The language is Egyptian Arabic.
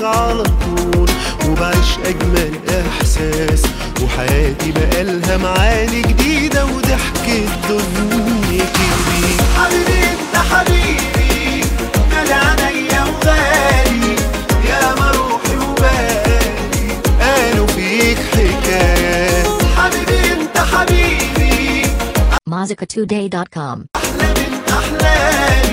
معاك على طول وبعيش أجمل إحساس وحياتي بقالها معاني جديدة وضحكة دنيتي بيك حبيبي انت حبيبي غالي عليا وغالي يا ما روحي وبالي قالوا فيك حكايات حبيبي انت حبيبي Mozzica2day.com. أحلى من أحلامي